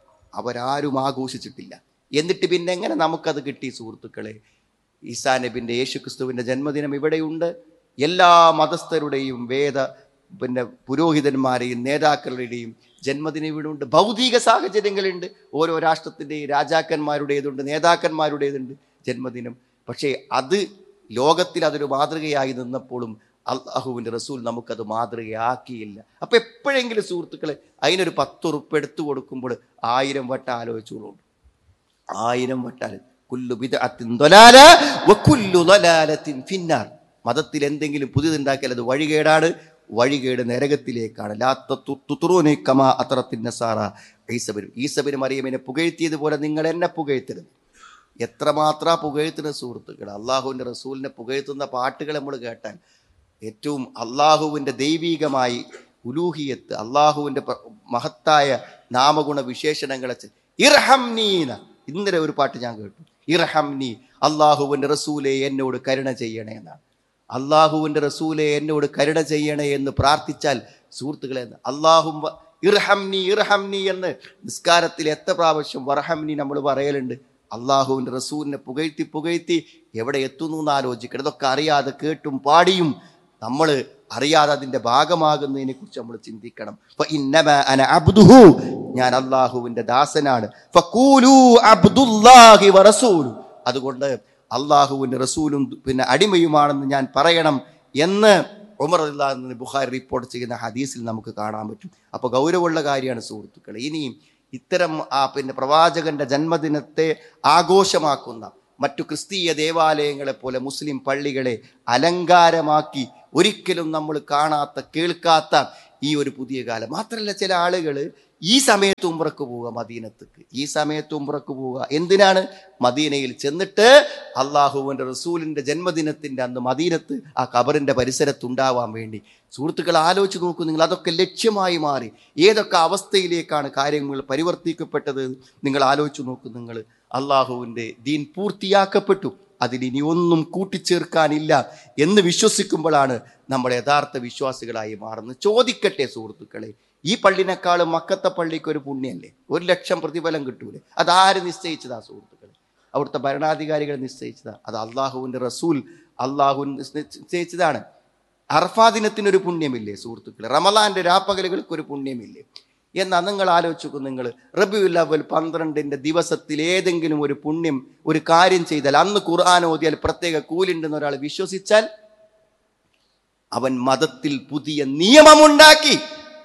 അവരാരും ആഘോഷിച്ചിട്ടില്ല എന്നിട്ട് പിന്നെ എങ്ങനെ നമുക്കത് കിട്ടി സുഹൃത്തുക്കളെ ഈസാ നബിൻ്റെ യേശു ക്രിസ്തുവിൻ്റെ ജന്മദിനം ഇവിടെയുണ്ട് എല്ലാ മതസ്ഥരുടെയും വേദ പിന്നെ പുരോഹിതന്മാരെയും നേതാക്കളുടെയും ജന്മദിനം ഇവിടെ ഉണ്ട് ഭൗതിക സാഹചര്യങ്ങളുണ്ട് ഓരോ രാഷ്ട്രത്തിൻ്റെയും രാജാക്കന്മാരുടേതുണ്ട് നേതാക്കന്മാരുടേതുണ്ട് ജന്മദിനം പക്ഷേ അത് ലോകത്തിൽ അതൊരു മാതൃകയായി നിന്നപ്പോഴും അള്ളാഹുവിൻ്റെ റസൂൽ നമുക്കത് മാതൃകയാക്കിയില്ല അപ്പൊ എപ്പോഴെങ്കിലും സുഹൃത്തുക്കളെ അതിനൊരു പത്ത് ഉറുപ്പ് എടുത്തു കൊടുക്കുമ്പോൾ ആയിരം വട്ടം ആലോചിച്ചോളൂ ആയിരം വട്ടാൽ കുല്ലു ബിദ്അത്തിൻ ضലാല വകുല്ലു ضലാലത്തിൻ ഫിന്നാർ മതത്തിൽ എന്തെങ്കിലും പുതിയതുണ്ടാക്കിയാൽ അത് വഴികേടാണ് വഴികേട് നരകത്തിലേക്കാണ് ലാ തത്തു- തുത്റൂനി കമാ അത്രത്തിൻ നസാറ ഈസബനും ഈസബനും മറിയമിനെ പുകഴ്ത്തിയതുപോലെ നിങ്ങൾ എന്നെ പുകഴ്ത്തരുത് എത്രമാത്രാ പുകഴ്ത്തുന്ന സുഹൃത്തുക്കൾ അള്ളാഹുവിൻ്റെ റസൂലിനെ പുകഴ്ത്തുന്ന പാട്ടുകൾ നമ്മൾ കേട്ടാൽ ഏറ്റവും അള്ളാഹുവിൻ്റെ ദൈവീകമായി ഉലൂഹിയത്ത് അള്ളാഹുവിൻ്റെ പ്ര- മഹത്തായ നാമഗുണ വിശേഷണങ്ങളെ ചെ- ഇർഹംനീന ഇന്നലെ ഒരു പാട്ട് ഞാൻ കേട്ടു ഇർഹംനി അള്ളാഹുവിൻ്റെ റസൂലെ എന്നോട് കരുണ ചെയ്യണേ എന്നാണ് അള്ളാഹുവിൻ്റെ റസൂലെ എന്നോട് കരുണ ചെയ്യണേ എന്ന് പ്രാർത്ഥിച്ചാൽ സുഹൃത്തുക്കളെ അള്ളാഹു ഇർഹംനി ഇർഹംനി എന്ന് നിസ്കാരത്തിൽ എത്ര പ്രാവശ്യം വർഹംനി നമ്മൾ പറയലുണ്ട് അള്ളാഹുവിൻ്റെ റസൂലിനെ പുകഴ്ത്തി പുകഴ്ത്തി എവിടെ എത്തുന്നു എന്ന് ആലോചിക്കണം ഇതൊക്കെ അറിയാതെ കേട്ടും പാടിയും നമ്മൾ അറിയാതെ അതിൻ്റെ ഭാഗമാകുന്നതിനെ കുറിച്ച് നമ്മൾ ചിന്തിക്കണം ഫ ഇന്നമ അന അബ്ദുഹു ഞാൻ അള്ളാഹുവിൻ്റെ ദാസനാണ് ഫഖൂലു അബ്ദുല്ലാഹി വറസൂലു അതുകൊണ്ട് അള്ളാഹുവിൻ്റെ റസൂലും പിന്നെ അടിമയുമാണെന്ന് ഞാൻ പറയണം എന്ന് ഉമർ അല്ലാന്ന് ബുഖാരി റിപ്പോർട്ട് ചെയ്യുന്ന ഹദീസിൽ നമുക്ക് കാണാൻ പറ്റും അപ്പോൾ ഗൗരവമുള്ള കാര്യമാണ് സുഹൃത്തുക്കളെ ഇനിയും ഇത്തരം ആ പിന്നെ പ്രവാചകന്റെ ജന്മദിനത്തെ ആഘോഷമാക്കുന്ന മറ്റു ക്രിസ്തീയ ദേവാലയങ്ങളെ പോലെ മുസ്ലിം പള്ളികളെ അലങ്കാരമാക്കി ഒരിക്കലും നമ്മൾ കാണാത്ത കേൾക്കാത്ത ഈ ഒരു പുതിയ കാലം മാത്രമല്ല ചില ആളുകൾ ഈ സമയത്ത് ഉംറക്ക് പോവുക മദീനത്തേക്ക് ഈ സമയത്ത് ഉംറക്ക് പോവുക എന്തിനാണ് മദീനയിൽ ചെന്നിട്ട് അള്ളാഹുവിൻ്റെ റസൂലിൻ്റെ ജന്മദിനത്തിൻ്റെ അന്ന് മദീനത്ത് ആ കബറിൻ്റെ പരിസരത്തുണ്ടാവാൻ വേണ്ടി സുഹൃത്തുക്കൾ ആലോചിച്ച് നോക്കൂ നിങ്ങൾ അതൊക്കെ ലക്ഷ്യമായി മാറി ഏതൊക്കെ അവസ്ഥയിലേക്കാണ് കാര്യങ്ങൾ പരിവർത്തിക്കപ്പെട്ടത് നിങ്ങൾ ആലോചിച്ച് നോക്കൂ നിങ്ങൾ അള്ളാഹുവിൻ്റെ ദീൻ പൂർത്തിയാക്കപ്പെട്ടു അതിലിനി ഒന്നും കൂട്ടിച്ചേർക്കാനില്ല എന്ന് വിശ്വസിക്കുമ്പോഴാണ് നമ്മൾ യഥാർത്ഥ വിശ്വാസികളായി മാറുന്നത് ചോദിക്കട്ടെ സുഹൃത്തുക്കളെ ഈ പള്ളിനേക്കാളും മക്കത്തെ പള്ളിക്ക് ഒരു പുണ്യല്ലേ ഒരു ലക്ഷം പ്രതിഫലം കിട്ടൂലേ അതാര് നിശ്ചയിച്ചതാ സുഹൃത്തുക്കളെ അവിടുത്തെ ഭരണാധികാരികൾ നിശ്ചയിച്ചതാ അത് അള്ളാഹുവിൻ്റെ റസൂൽ അള്ളാഹു നിശ്ചയിച്ചതാണ് അർഫാ ദിനത്തിനൊരു പുണ്യമില്ലേ സുഹൃത്തുക്കളെ റമലാന്റെ രാപ്പകലുകൾക്ക് ഒരു പുണ്യമില്ലേ എന്നാ നിങ്ങൾ ആലോചിക്കും നിങ്ങൾ റബിയുൽ അവൽ പന്ത്രണ്ടിന്റെ ദിവസത്തിൽ ഏതെങ്കിലും ഒരു പുണ്യം ഒരു കാര്യം ചെയ്താൽ അന്ന് ഖുർആൻ ഓതിയാൽ പ്രത്യേക കൂലുണ്ടെന്ന് ഒരാൾ വിശ്വസിച്ചാൽ അവൻ മതത്തിൽ പുതിയ നിയമമുണ്ടാക്കി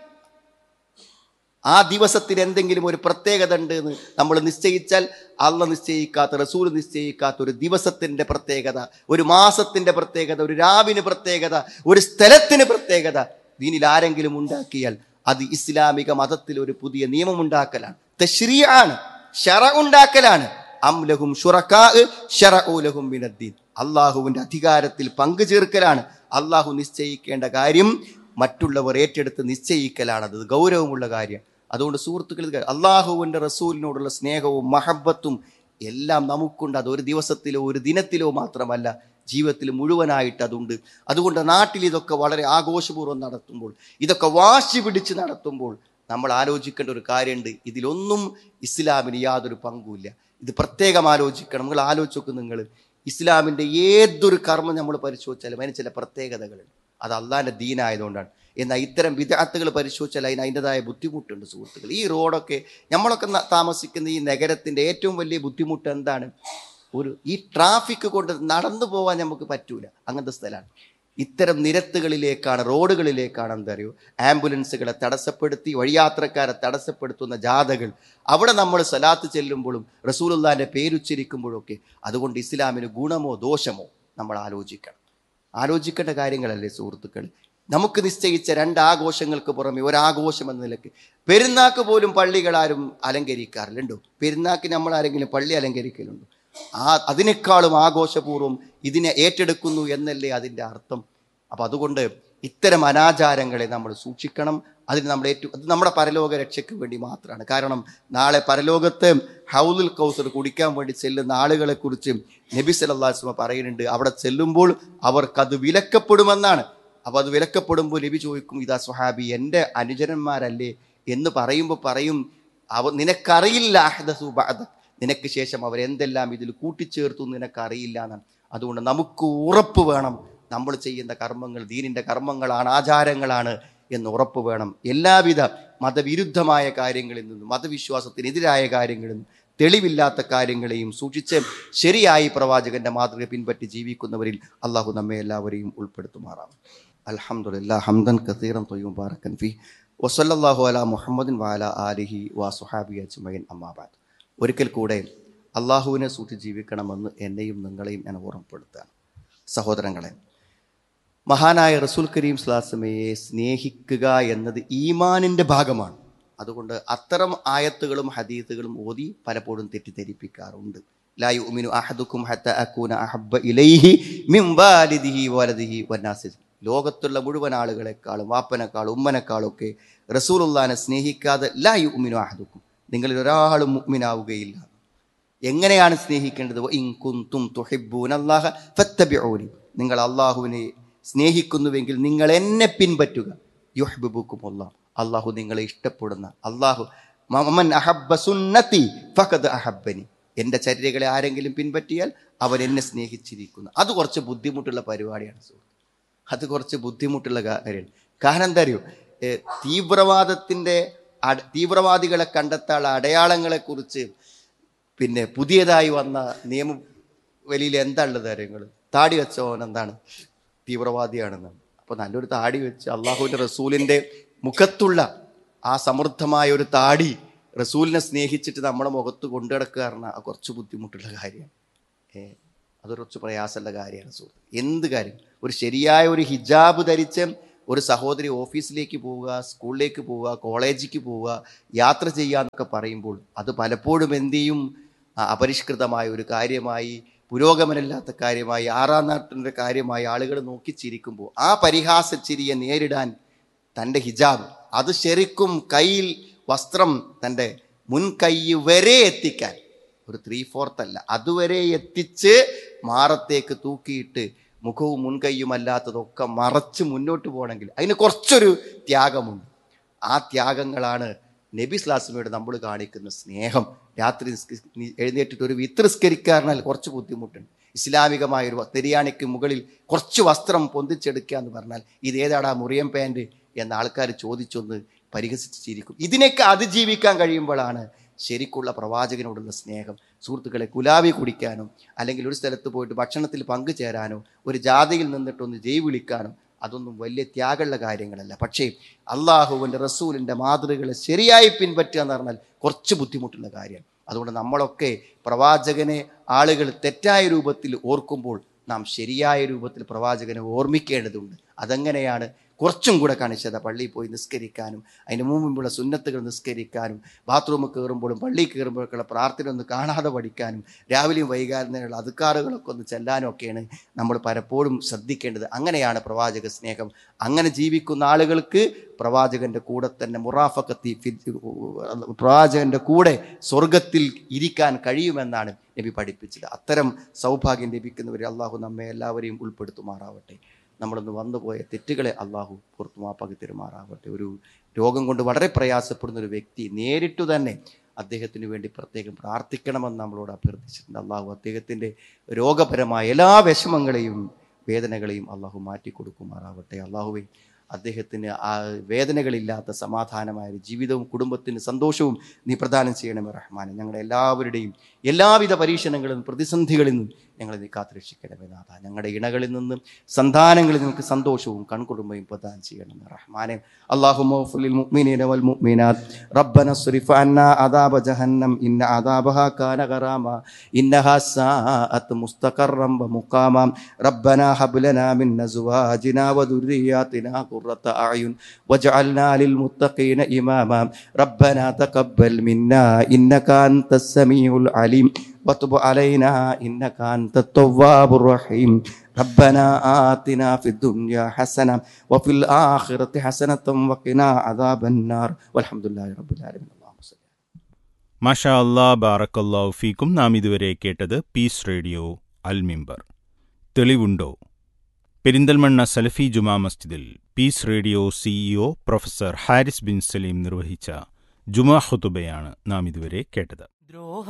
ആ ദിവസത്തിന് എന്തെങ്കിലും ഒരു പ്രത്യേകത ഉണ്ട് എന്ന് നമ്മൾ നിശ്ചയിച്ചാൽ അള്ള നിശ്ചയിക്കാത്ത റസൂൽ നിശ്ചയിക്കാത്ത ഒരു ദിവസത്തിന്റെ പ്രത്യേകത ഒരു മാസത്തിന്റെ പ്രത്യേകത ഒരു രാവിന് പ്രത്യേകത ഒരു സ്ഥലത്തിന് പ്രത്യേകത ദീനിൽ ആരെങ്കിലും ഉണ്ടാക്കിയാൽ അത് ഇസ്ലാമിക മതത്തിൽ ഒരു പുതിയ നിയമം ഉണ്ടാക്കലാണ് തശ്രീയാണ് ഷറ ഉണ്ടാക്കലാണ് അംലഹും ഷുറക്കാ ഷറഊലഹും മിനദ്ദീൻ അള്ളാഹുവിന്റെ അധികാരത്തിൽ പങ്കു ചേർക്കലാണ് അള്ളാഹു നിശ്ചയിക്കേണ്ട കാര്യം മറ്റുള്ളവർ ഏറ്റെടുത്ത് നിശ്ചയിക്കലാണ് അത് ഗൗരവമുള്ള കാര്യം അതുകൊണ്ട് സുഹൃത്തുക്കൾ ഇത് അള്ളാഹുവിൻ്റെ റസൂലിനോടുള്ള സ്നേഹവും മഹബത്തും എല്ലാം നമുക്കുണ്ട് അത് ഒരു ദിവസത്തിലോ ഒരു ദിനത്തിലോ മാത്രമല്ല ജീവിതത്തിൽ മുഴുവനായിട്ട് അതുണ്ട് അതുകൊണ്ട് നാട്ടിൽ ഇതൊക്കെ വളരെ ആഘോഷപൂർവ്വം നടത്തുമ്പോൾ ഇതൊക്കെ വാശി പിടിച്ച് നടത്തുമ്പോൾ നമ്മൾ ആലോചിക്കേണ്ട ഒരു കാര്യമുണ്ട് ഇതിലൊന്നും ഇസ്ലാമിന് യാതൊരു പങ്കുമില്ല ഇത് പ്രത്യേകം ആലോചിക്കണം നിങ്ങൾ ആലോചിച്ച് നോക്കും നിങ്ങൾ ഇസ്ലാമിൻ്റെ ഏതൊരു കർമ്മം നമ്മൾ പരിശോധിച്ചാലും അതിന് ചില പ്രത്യേകതകളുണ്ട് അത് അള്ളാഹിൻ്റെ ദീനായതുകൊണ്ടാണ് എന്നാൽ ഇത്തരം വിദഗ്ധകൾ പരിശോധിച്ചാൽ അതിന് അതിൻ്റെതായ ബുദ്ധിമുട്ടുണ്ട് സുഹൃത്തുക്കൾ ഈ റോഡൊക്കെ നമ്മളൊക്കെ ന- താമസിക്കുന്ന ഈ നഗരത്തിൻ്റെ ഏറ്റവും വലിയ ബുദ്ധിമുട്ട് എന്താണ് ഒരു ഈ ട്രാഫിക് കൊണ്ട് നടന്നു പോകാൻ നമുക്ക് പറ്റൂല അങ്ങനത്തെ സ്ഥലമാണ് ഇത്തരം നിരത്തുകളിലേക്കാണ് റോഡുകളിലേക്കാണ് എന്താ അറിയോ ആംബുലൻസുകളെ തടസ്സപ്പെടുത്തി വഴിയാത്രക്കാരെ തടസ്സപ്പെടുത്തുന്ന ജാഥകൾ അവിടെ നമ്മൾ സലാത്ത് ചെല്ലുമ്പോഴും റസൂലുള്ളാന്റെ പേരുച്ചരിക്കുമ്പോഴൊക്കെ അതുകൊണ്ട് ഇസ്ലാമിന് ഗുണമോ ദോഷമോ നമ്മൾ ആലോചിക്കണം ആലോചിക്കേണ്ട കാര്യങ്ങളല്ലേ സുഹൃത്തുക്കൾ നമുക്ക് നിശ്ചയിച്ച രണ്ട് ആഘോഷങ്ങൾക്ക് പുറമെ ഒരാഘോഷം എന്ന നിലക്ക് പെരുന്നാക്ക് പോലും പള്ളികളാരും അലങ്കരിക്കാറില്ലുണ്ടോ പെരുന്നാക്ക് നമ്മൾ ആരെങ്കിലും പള്ളി അലങ്കരിക്കലുണ്ടോ ആ അതിനേക്കാളും ആഘോഷപൂർവ്വം ഇതിനെ ഏറ്റെടുക്കുന്നു എന്നല്ലേ അതിൻ്റെ അർത്ഥം അപ്പം അതുകൊണ്ട് ഇത്തരം അനാചാരങ്ങളെ നമ്മൾ സൂക്ഷിക്കണം അതിന് നമ്മുടെ ഏറ്റവും അത് നമ്മുടെ പരലോക രക്ഷയ്ക്ക് വേണ്ടി മാത്രമാണ് കാരണം നാളെ പരലോകത്ത് ഹൗലുൽ കൗസർ കുടിക്കാൻ വേണ്ടി ചെല്ലുന്ന ആളുകളെ കുറിച്ച് നബി സല്ലാസ്മ പറയുന്നുണ്ട് അവിടെ ചെല്ലുമ്പോൾ അവർക്കത് വിലക്കപ്പെടുമെന്നാണ് അപ്പോൾ അത് വിലക്കപ്പെടുമ്പോൾ നബി ചോദിക്കും ഇതാ സുഹാബി എൻ്റെ അനുചരന്മാരല്ലേ എന്ന് പറയുമ്പോൾ പറയും അവ നിനക്കറിയില്ല അഹ്ദസു ബഅദ നിനക്ക് ശേഷം അവർ എന്തെല്ലാം ഇതിൽ കൂട്ടിച്ചേർത്തു എന്ന് നിനക്കറിയില്ല എന്നാണ് അതുകൊണ്ട് നമുക്ക് ഉറപ്പ് വേണം നമ്മൾ ചെയ്യുന്ന കർമ്മങ്ങൾ ദീനിൻ്റെ കർമ്മങ്ങളാണ് ആചാരങ്ങളാണ് എന്ന് ഉറപ്പ് വേണം എല്ലാവിധ മതവിരുദ്ധമായ കാര്യങ്ങളിൽ നിന്നും മതവിശ്വാസത്തിനെതിരായ കാര്യങ്ങളിൽ നിന്നും തെളിവില്ലാത്ത കാര്യങ്ങളെയും സൂക്ഷിച്ച് ശരിയായി പ്രവാചകന്റെ മാതൃക പിൻപറ്റി ജീവിക്കുന്നവരിൽ അള്ളാഹു നമ്മെ എല്ലാവരെയും ഉൾപ്പെടുത്തുമാറാം അൽഹംദുലില്ലാ ഹംദൻ കസീറൻ തൊയ്യും ബാറക്കൻ ഫി വസല്ലല്ലാഹു അലാ മുഹമ്മദിൻ വാല ആലിഹി വാ സുഹാബി അജ്മൈൻ അമ്മാബാദ് ഒരിക്കൽ കൂടെ അള്ളാഹുവിനെ സൂക്ഷിച്ച് ജീവിക്കണമെന്ന് എന്നെയും നിങ്ങളെയും ഞാൻ ഓർമ്മപ്പെടുത്തുകയാണ് സഹോദരങ്ങളെ മഹാനായ റസൂൽ കരീം സ്ലാസമയെ സ്നേഹിക്കുക എന്നത് ഈമാനിൻ്റെ ഭാഗമാണ് അതുകൊണ്ട് അത്തരം ആയത്തുകളും ഹദീത്തുകളും ഓതി പലപ്പോഴും തെറ്റിദ്ധരിപ്പിക്കാറുണ്ട് ലാ യുഅ്മിനു അഹദുക്കും ഹത്ത അക്കൂന അഹബ്ബ ഇലൈഹി മിൻ വാലിദിഹി വലദിഹി വന്നാസി ലോകത്തുള്ള മുഴുവൻ ആളുകളെക്കാളും വാപ്പനേക്കാളും ഉമ്മനേക്കാളും ഒക്കെ റസൂലുള്ളാനെ സ്നേഹിക്കാതെ ലാ യുഅ്മിനു അഹദുക്കും നിങ്ങളിൽ ഒരാളും മുഅ്മിനാവുകയില്ല എങ്ങനെയാണ് സ്നേഹിക്കേണ്ടത് വ ഇൻ കുന്തും തുഹിബ്ബൂനല്ലാഹ ഫത്തബിഊനി നിങ്ങൾ അള്ളാഹുവിനെ സ്നേഹിക്കുന്നുവെങ്കിൽ നിങ്ങൾ എന്നെ പിൻപറ്റുക യുഹ്ബിബുക്കും അല്ലാഹ് അള്ളാഹു നിങ്ങളെ ഇഷ്ടപ്പെടുന്ന അള്ളാഹു മമൻ അഹബ്ബ സുന്നത്തി ഫഖദ് അഹബ്ബനി എൻ്റെ ചര്യകളെ ആരെങ്കിലും പിൻപറ്റിയാൽ അവൻ എന്നെ സ്നേഹിച്ചിരിക്കുന്നു അത് കുറച്ച് ബുദ്ധിമുട്ടുള്ള പരിപാടിയാണ് സുഹൃത്ത് അത് കുറച്ച് ബുദ്ധിമുട്ടുള്ള കാര്യമാണ് കാരണം എന്താ അറിയോ ഏ, തീവ്രവാദത്തിൻ്റെ അട- തീവ്രവാദികളെ കണ്ടെത്താനുള്ള അടയാളങ്ങളെക്കുറിച്ച് പിന്നെ പുതിയതായി വന്ന നിയമ വലിയിൽ എന്താ ഉള്ളത് കാര്യങ്ങൾ താടി വെച്ചവൻ എന്താണ് തീവ്രവാദിയാണെന്നാണ് അപ്പോൾ നല്ലൊരു താടി വെച്ച് അള്ളാഹുവിൻ്റെ റസൂലിൻ്റെ മുഖത്തുള്ള ആ സമൃദ്ധമായ ഒരു താടി റസൂലിനെ സ്നേഹിച്ചിട്ട് നമ്മുടെ മുഖത്ത് കൊണ്ടു നടക്കുക പറഞ്ഞാൽ അത് കുറച്ച് ബുദ്ധിമുട്ടുള്ള കാര്യമാണ് ഏ, അതൊരു കുറച്ച് പ്രയാസമുള്ള കാര്യമാണ് സുഹൃത്ത് എന്ത് കാര്യം ഒരു ശരിയായ ഒരു ഹിജാബ് ധരിച്ച് ഒരു സഹോദരി ഓഫീസിലേക്ക് പോവുക സ്കൂളിലേക്ക് പോവുക കോളേജിലേക്ക് പോവുക യാത്ര ചെയ്യുക എന്നൊക്കെ പറയുമ്പോൾ അത് പലപ്പോഴും എന്ത് ചെയ്യും ആ, അപരിഷ്കൃതമായ ഒരു കാര്യമായി പുരോഗമനമില്ലാത്ത കാര്യമായി ആറാം നാട്ടിൻ്റെ കാര്യമായി ആളുകൾ നോക്കി ചിരിക്കുമ്പോൾ ആ പരിഹാസ ചിരിയെ നേരിടാൻ തൻ്റെ ഹിജാബ് അത് ശരിക്കും കയ്യിൽ വസ്ത്രം തൻ്റെ മുൻകൈ വരെ എത്തിക്കാൻ ഒരു ത്രീ ഫോർത്ത് അല്ല അതുവരെ എത്തിച്ച് മാറത്തേക്ക് തൂക്കിയിട്ട് മുഖവും മുൻകൈയുമല്ലാത്തതൊക്കെ മറച്ച് മുന്നോട്ട് പോകണമെങ്കിൽ അതിന് കുറച്ചൊരു ത്യാഗമുണ്ട് ആ ത്യാഗങ്ങളാണ് നബി സ്ലാസ്മയോട് നമ്മൾ കാണിക്കുന്ന സ്നേഹം രാത്രി നിസ്ക- നി- എഴുന്നേറ്റിട്ട് ഒരു വിത്രസ്കരിക്കാറിനാൽ കുറച്ച് ബുദ്ധിമുട്ടുണ്ട് ഇസ്ലാമികമായ ഒരു തെരിയാണിക്ക് മുകളിൽ കുറച്ച് വസ്ത്രം പൊന്തിച്ചെടുക്കുക എന്ന് പറഞ്ഞാൽ ഇത് ഏതാടാ മുറിയം പാൻറ് എന്ന ആൾക്കാർ ചോദിച്ചൊന്ന് പരിഹസിച്ച് ചിരിക്കും ഇതിനൊക്കെ അതിജീവിക്കാൻ കഴിയുമ്പോഴാണ് ശരിക്കുള്ള പ്രവാചകനോടുള്ള സ്നേഹം സുഹൃത്തുക്കളെ കുലാവി കുടിക്കാനോ അല്ലെങ്കിൽ ഒരു സ്ഥലത്ത് പോയിട്ട് ഭക്ഷണത്തിൽ പങ്കുചേരാനോ ഒരു ജാതിയിൽ നിന്നിട്ടൊന്ന് ജയ് വിളിക്കാനോ അതൊന്നും വലിയ ത്യാഗമുള്ള കാര്യങ്ങളല്ല പക്ഷേ അള്ളാഹുവിൻ്റെ റസൂലിൻ്റെ മാതൃകളെ ശരിയായി പിൻപറ്റുക എന്ന് പറഞ്ഞാൽ കുറച്ച് ബുദ്ധിമുട്ടുള്ള കാര്യമാണ് അതുകൊണ്ട് നമ്മളൊക്കെ പ്രവാചകനെ ആളുകൾ തെറ്റായ രൂപത്തിൽ ഓർക്കുമ്പോൾ നാം ശരിയായ രൂപത്തിൽ പ്രവാചകനെ ഓർമ്മിക്കേണ്ടതുണ്ട് അതെങ്ങനെയാണ് കുറച്ചും കൂടെ കാണിച്ചത് പള്ളിയിൽ പോയി നിസ്കരിക്കാനും അതിന് മുമ്പുള്ള സുന്നത്തുകൾ നിസ്കരിക്കാനും ബാത്റൂമിൽ കയറുമ്പോഴും പള്ളിയിൽ കയറുമ്പോഴൊക്കെയുള്ള പ്രാർത്ഥന ഒന്ന് കാണാതെ പഠിക്കാനും രാവിലെയും വൈകാരുന്നതിനുള്ള അധികാറുകളൊക്കെ ഒന്ന് ചെല്ലാനും ഒക്കെയാണ് നമ്മൾ പലപ്പോഴും ശ്രദ്ധിക്കേണ്ടത് അങ്ങനെയാണ് പ്രവാചക സ്നേഹം അങ്ങനെ ജീവിക്കുന്ന ആളുകൾക്ക് പ്രവാചകന്റെ കൂടെ തന്നെ മുറാഫക്കത്തി ഫി- പ്രവാചകന്റെ കൂടെ സ്വർഗത്തിൽ ഇരിക്കാൻ കഴിയുമെന്നാണ് നബി പഠിപ്പിച്ചത് അത്തരം സൗഭാഗ്യം ലഭിക്കുന്നവരെ അള്ളാഹു നമ്മെ എല്ലാവരെയും ഉൾപ്പെടുത്തുമാറാവട്ടെ നമ്മളൊന്ന് വന്നുപോയ തെറ്റുകളെ അള്ളാഹു പുറത്തു മാപ്പാക്കി തരുമാറാവട്ടെ ഒരു രോഗം കൊണ്ട് വളരെ പ്രയാസപ്പെടുന്ന ഒരു വ്യക്തി നേരിട്ടു തന്നെ അദ്ദേഹത്തിന് വേണ്ടി പ്രത്യേകം പ്രാർത്ഥിക്കണമെന്ന് നമ്മളോട് അഭ്യർത്ഥിച്ചിട്ടുണ്ട് അള്ളാഹു അദ്ദേഹത്തിൻ്റെ രോഗപരമായ എല്ലാ വിഷമങ്ങളെയും വേദനകളെയും അള്ളാഹു മാറ്റിക്കൊടുക്കുമാറാവട്ടെ അള്ളാഹുവെ അദ്ദേഹത്തിന് ആ വേദനകളില്ലാത്ത സമാധാനമായ ഒരു ജീവിതവും കുടുംബത്തിന് സന്തോഷവും നീ പ്രദാനം ചെയ്യണമേ റഹ്മാനെ ഞങ്ങളുടെ എല്ലാവരുടെയും എല്ലാവിധ പരീക്ഷണങ്ങളിൽ നിന്നും പ്രതിസന്ധികളിൽ നിന്നും ഞങ്ങളെ നീ കാത്തുരക്ഷിക്കണമേ നാഥ ഞങ്ങളുടെ ഇണകളിൽ നിന്നും സന്താനങ്ങളിൽ നിനക്ക് സന്തോഷവും കൺകുടുംബയും പ്രദാനം ചെയ്യണമേ റഹ്മാനെ അള്ളാഹു മൗഫുലിൽ മുഅ്മിനീന വൽ മുഅ്മിനാത്ത് റബ്ബന സ്രിഫ് അന്നാ അദാബ ജഹന്നം ഇന്ന അദാബഹാ കാന ഗറാമ ഇന്നഹാ സാഅത്ത് മുസ്തഖറം വ മുഖാമ ربنا هب لنا من ازواجنا وذرياتنا قرة اعين واجعلنا للمتقين اماما ربنا تقبل منا انك انت السميع العليم وتب علينا انك انت التواب الرحيم ربنا آتنا في الدنيا حسنة وفي الآخرة حسنة وقنا عذاب النار والحمد لله رب العالمين اللهم صل മാഷാ അല്ലാ ബാറക്കല്ലാ ഫീക്കും നാം ഇതുവരെ കേട്ടത് പീസ് റേഡിയോ അൽ മിമ്പർ തെളിവുണ്ടോ പെരിന്തൽമണ്ണ സലഫി ജുമാ മസ്ജിദിൽ peace radio CEO professor Haris bin Saleem നിർവഹിച്ച ജുമാ ഖുതുബയാണ് നാം ഇതുവരെ കേട്ടത് ദ്രോഹ